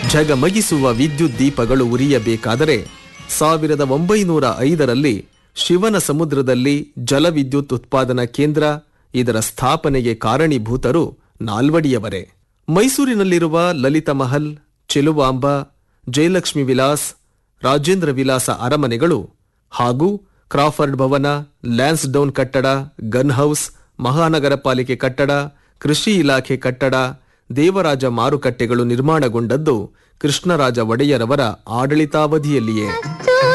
ಝಗಮಗಿಸುವ ವಿದ್ಯುತ್ ದೀಪಗಳು ಉರಿಯಬೇಕಾದರೆ ಸಾವಿರದ ಒಂಬೈನೂರ ಐದರಲ್ಲಿ ಶಿವನ ಸಮುದ್ರದಲ್ಲಿ ಜಲವಿದ್ಯುತ್ ಉತ್ಪಾದನಾ ಕೇಂದ್ರ ಇದರ ಸ್ಥಾಪನೆಗೆ ಕಾರಣೀಭೂತರು ನಾಲ್ವಡಿಯವರೇ ಮೈಸೂರಿನಲ್ಲಿರುವ ಲಲಿತ ಮಹಲ್ ಚೆಲುವಾಂಬ ಜಯಲಕ್ಷ್ಮಿ ವಿಲಾಸ್ ರಾಜೇಂದ್ರ ವಿಲಾಸ ಅರಮನೆಗಳು ಹಾಗೂ ಕ್ರಾಫರ್ಡ್ ಭವನ ಲ್ಯಾನ್ಸ್ಡೌನ್ ಕಟ್ಟಡ ಗನ್ ಹೌಸ್ ಮಹಾನಗರ ಪಾಲಿಕೆ ಕಟ್ಟಡ ಕೃಷಿ ಇಲಾಖೆ ಕಟ್ಟಡ ದೇವರಾಜ ಮಾರುಕಟ್ಟೆಗಳು ನಿರ್ಮಾಣಗೊಂಡದ್ದು ಕೃಷ್ಣರಾಜ ಒಡೆಯರವರ ಆಡಳಿತಾವಧಿಯಲ್ಲಿಯೇ